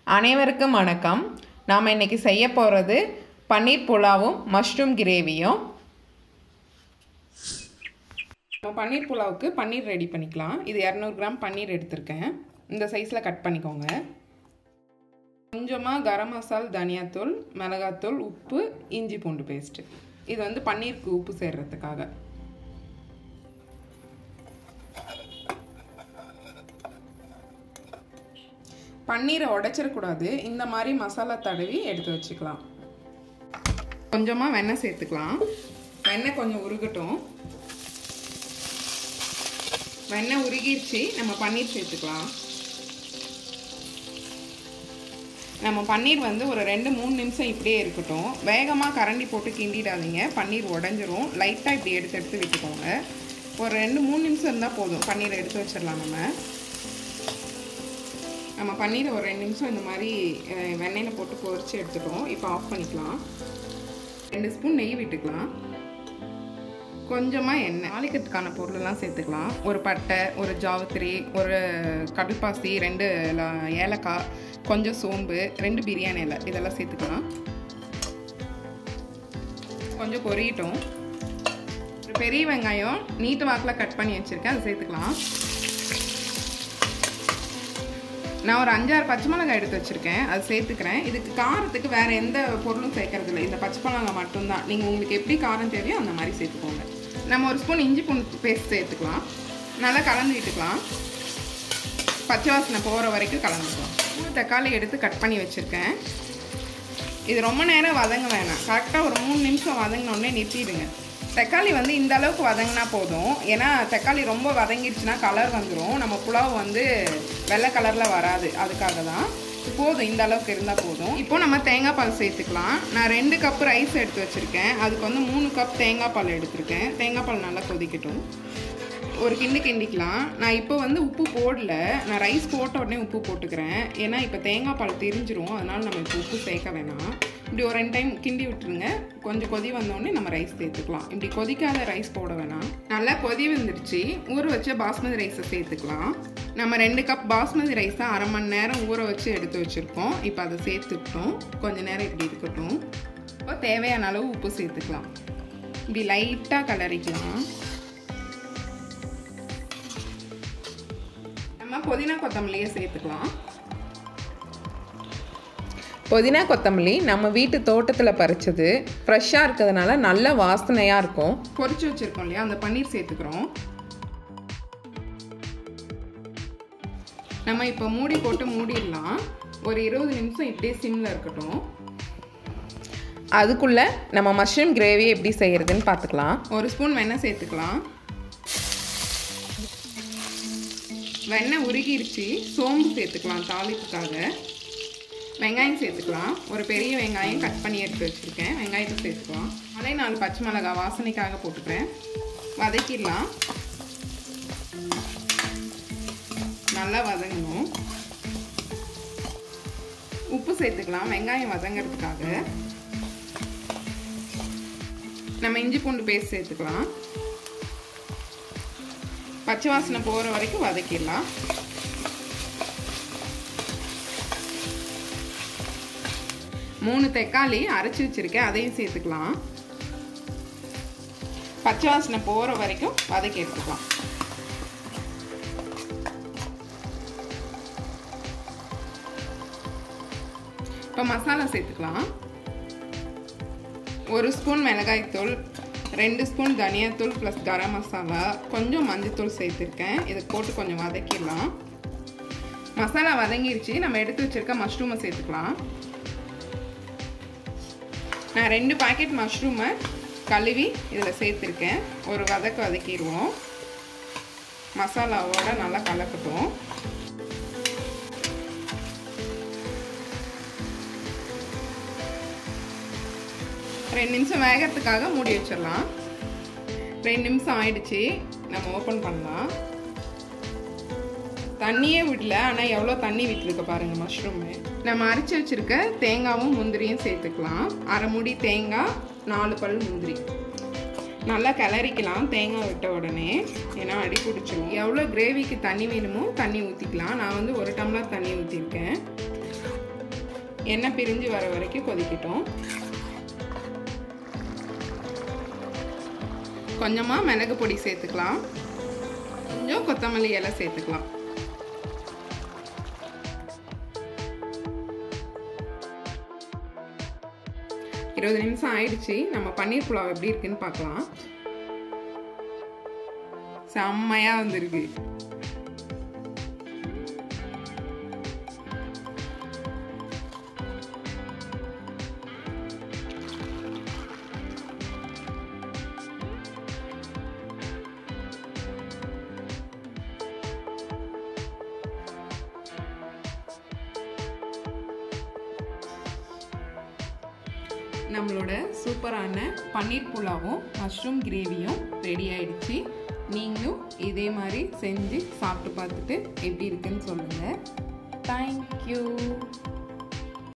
அனைவருக்கும் வணக்கம் நாம் இன்னைக்கு செய்ய போகிறது பன்னீர் புலாவும் மஷ்ரூம் கிரேவியும் நம்ம பன்னீர் புலாவுக்கு பன்னீர் ரெடி பண்ணிக்கலாம் இது இரநூறு கிராம் பன்னீர் எடுத்திருக்கேன் இந்த சைஸில் கட் பண்ணிக்கோங்க கொஞ்சமாக கரம் மசால் தனியாத்தூள் மிளகாத்தூள் உப்பு இஞ்சி பூண்டு பேஸ்ட்டு இது வந்து பன்னீருக்கு உப்பு சேர்றதுக்காக பன்னீரை உடைச்சிடக்கூடாது இந்த மாதிரி மசாலா தடவி எடுத்து வச்சுக்கலாம் கொஞ்சமாக வெண்ணெய் சேர்த்துக்கலாம் வெண்ணெய் கொஞ்சம் உருகட்டும் வெண்ணெய் உருகிடுச்சு நம்ம பன்னீர் சேர்த்துக்கலாம் நம்ம பன்னீர் வந்து ஒரு ரெண்டு மூணு நிமிஷம் இப்படியே இருக்கட்டும் வேகமாக கரண்டி போட்டு கிண்டிடாதீங்க பன்னீர் உடஞ்சிரும் லைட்டாக இப்படி எடுத்து எடுத்து விட்டுக்கோங்க ஒரு ரெண்டு மூணு நிமிஷம் இருந்தால் போதும் பன்னீரை எடுத்து வச்சிடலாம் நம்ம நம்ம பன்னீரை ஒரு ரெண்டு நிமிஷம் இந்த மாதிரி வெண்ணெயில் போட்டு பொரிச்சு எடுத்துட்டோம் இப்போ ஆஃப் பண்ணிக்கலாம் ரெண்டு ஸ்பூன் நெய் விட்டுக்கலாம் கொஞ்சமாக எண்ணெய் தாளிக்கிறதுக்கான பொருளெல்லாம் சேர்த்துக்கலாம் ஒரு பட்டை ஒரு ஜாவத்திரி ஒரு கடல்பாசி ரெண்டு ஏலக்காய் கொஞ்சம் சோம்பு ரெண்டு பிரியாணி இலை இதெல்லாம் சேர்த்துக்கலாம் கொஞ்சம் பொரியட்டும் ஒரு பெரிய வெங்காயம் நீட்டு வாக்கில் கட் பண்ணி வச்சுருக்கேன் அதை சேர்த்துக்கலாம் நான் ஒரு அஞ்சாறு பச்சை மிளகாய் எடுத்து வச்சுருக்கேன் அது சேர்த்துக்கிறேன் இதுக்கு காரத்துக்கு வேறு எந்த பொருளும் சேர்க்கறது இல்லை இந்த பச்சை மிளகாய் மட்டும்தான் நீங்கள் உங்களுக்கு எப்படி காரம் தேவையோ அந்த மாதிரி சேர்த்துக்கோங்க நம்ம ஒரு ஸ்பூன் இஞ்சி பூண்டு பேஸ்ட் சேர்த்துக்கலாம் நல்லா கலந்து விட்டுக்கலாம் பச்சை வாசனை போகிற வரைக்கும் கலந்துக்கலாம் மூணு தக்காளி எடுத்து கட் பண்ணி வச்சுருக்கேன் இது ரொம்ப நேரம் வதங்க வேணாம் கரெக்டாக ஒரு மூணு நிமிஷம் வதங்கினோடனே நிறுத்திடுங்க தக்காளி வந்து இந்த அளவுக்கு வதங்கினா போதும் ஏன்னா தக்காளி ரொம்ப வதங்கிடுச்சுன்னா கலர் வந்துடும் நம்ம புலாவ் வந்து வெள்ளை கலரில் வராது அதுக்காக தான் போதும் இந்த அளவுக்கு இருந்தால் போதும் இப்போ நம்ம தேங்காய் பால் சேர்த்துக்கலாம் நான் ரெண்டு கப் ரைஸ் எடுத்து வச்சுருக்கேன் அதுக்கு வந்து மூணு கப் தேங்காய் பால் எடுத்திருக்கேன் தேங்காய் பால் நல்லா கொதிக்கட்டும் ஒரு கிண்டு கிண்டிக்கலாம் நான் இப்போ வந்து உப்பு போடல நான் ரைஸ் போட்ட உடனே உப்பு போட்டுக்கிறேன் ஏன்னா இப்போ தேங்காய் பால் தெரிஞ்சிரும் அதனால் நம்ம இப்போ உப்பு சேர்க்க வேணாம் இப்படி ஒரு ரெண்டு டைம் கிண்டி விட்டுருங்க கொஞ்சம் கொதி வந்தோடனே நம்ம ரைஸ் சேர்த்துக்கலாம் இப்படி கொதிக்காத ரைஸ் போட வேணாம் நல்லா கொதி வந்துடுச்சு ஊற வச்ச பாஸ்மதி ரைஸை சேர்த்துக்கலாம் நம்ம ரெண்டு கப் பாஸ்மதி ரைஸ் தான் அரை மணி நேரம் ஊற வச்சு எடுத்து வச்சுருக்கோம் இப்போ அதை சேர்த்துக்கிட்டோம் கொஞ்சம் நேரம் இப்படி இருக்கட்டும் இப்போ தேவையான அளவு உப்பு சேர்த்துக்கலாம் இப்படி லைட்டாக கலரிக்கலாம் நம்ம புதினா கொத்தமல்லியை சேர்த்துக்கலாம் புதினா கொத்தமல்லி நம்ம வீட்டு தோட்டத்தில் பறிச்சது ஃப்ரெஷ்ஷாக இருக்கிறதுனால நல்ல வாசனையாக இருக்கும் பொரிச்சு வச்சுருக்கோம் இல்லையா அந்த பன்னீர் சேர்த்துக்கிறோம் நம்ம இப்போ மூடி போட்டு மூடிடலாம் ஒரு இருபது நிமிஷம் இப்படியே சிம்மில் இருக்கட்டும் அதுக்குள்ளே நம்ம மஷ்ரூம் கிரேவி எப்படி செய்கிறதுன்னு பார்த்துக்கலாம் ஒரு ஸ்பூன் வெண்ணெய் சேர்த்துக்கலாம் வெண்ணெய் உருகிருச்சு சோம்பு சேர்த்துக்கலாம் தாளிப்புக்காக வெங்காயம் சேர்த்துக்கலாம் ஒரு பெரிய வெங்காயம் கட் பண்ணி எடுத்து வச்சுருக்கேன் வெங்காயத்தை சேர்த்துக்கலாம் அதே நாலு பச்சை மிளகா வாசனைக்காக போட்டுக்கிறேன் வதக்கிடலாம் நல்லா வதங்கணும் உப்பு சேர்த்துக்கலாம் வெங்காயம் வதங்கிறதுக்காக நம்ம இஞ்சி பூண்டு பேஸ்ட் சேர்த்துக்கலாம் பச்சை வாசனை போகிற வரைக்கும் வதக்கிடலாம் மூணு தக்காளி அரைச்சி வச்சுருக்கேன் அதையும் சேர்த்துக்கலாம் பச்சை வாசனை போகிற வரைக்கும் வதக்கி எடுத்துக்கலாம் இப்போ மசாலா சேர்த்துக்கலாம் ஒரு ஸ்பூன் மிளகாய்த்தூள் ரெண்டு ஸ்பூன் தனியாத்தூள் ப்ளஸ் கரம் மசாலா கொஞ்சம் மஞ்சத்தூள் சேர்த்துருக்கேன் இதை போட்டு கொஞ்சம் வதக்கிடலாம் மசாலா வதங்கிருச்சு நம்ம எடுத்து வச்சுருக்க மஷ்ரூமை சேர்த்துக்கலாம் நான் ரெண்டு பாக்கெட் மஷ்ரூமை கழுவி இதில் சேர்த்துருக்கேன் ஒரு வதக்க வதக்கிடுவோம் மசாலாவோட நல்லா கலக்கட்டும் ரெண்டு நிமிஷம் வேகிறதுக்காக மூடி வச்சிடலாம் ரெண்டு நிமிஷம் ஆயிடுச்சு நம்ம ஓப்பன் பண்ணலாம் தண்ணியே விடல ஆனால் எவ்வளோ தண்ணி விட்டுருக்கு பாருங்கள் மஷ்ரூமு நம்ம அரைச்சி வச்சுருக்க தேங்காவும் முந்திரியும் சேர்த்துக்கலாம் அரை முடி தேங்காய் நாலு பல் முந்திரி நல்லா கிளறிக்கலாம் தேங்காய் விட்ட உடனே ஏன்னா அடி பிடிச்சிரும் எவ்வளோ கிரேவிக்கு தண்ணி வேணுமோ தண்ணி ஊற்றிக்கலாம் நான் வந்து ஒரு டம்ளர் தண்ணி ஊற்றிருக்கேன் எண்ணெய் பிரிஞ்சு வர வரைக்கும் கொதிக்கட்டும் கொஞ்சமாக மிளகு பொடி சேர்த்துக்கலாம் கொஞ்சம் கொத்தமல்லி இலை சேர்த்துக்கலாம் இருபது நிமிஷம் ஆயிடுச்சு நம்ம பன்னீர் புலாவ் எப்படி இருக்குன்னு பார்க்கலாம் செம்மையா வந்திருக்கு நம்மளோட சூப்பரான பன்னீர் புலாவும் மஷ்ரூம் கிரேவியும் ரெடி ஆயிடுச்சு நீங்களும் இதே மாதிரி செஞ்சு சாப்பிட்டு பார்த்துட்டு எப்படி இருக்குன்னு சொல்லுங்கள் தேங்க்யூ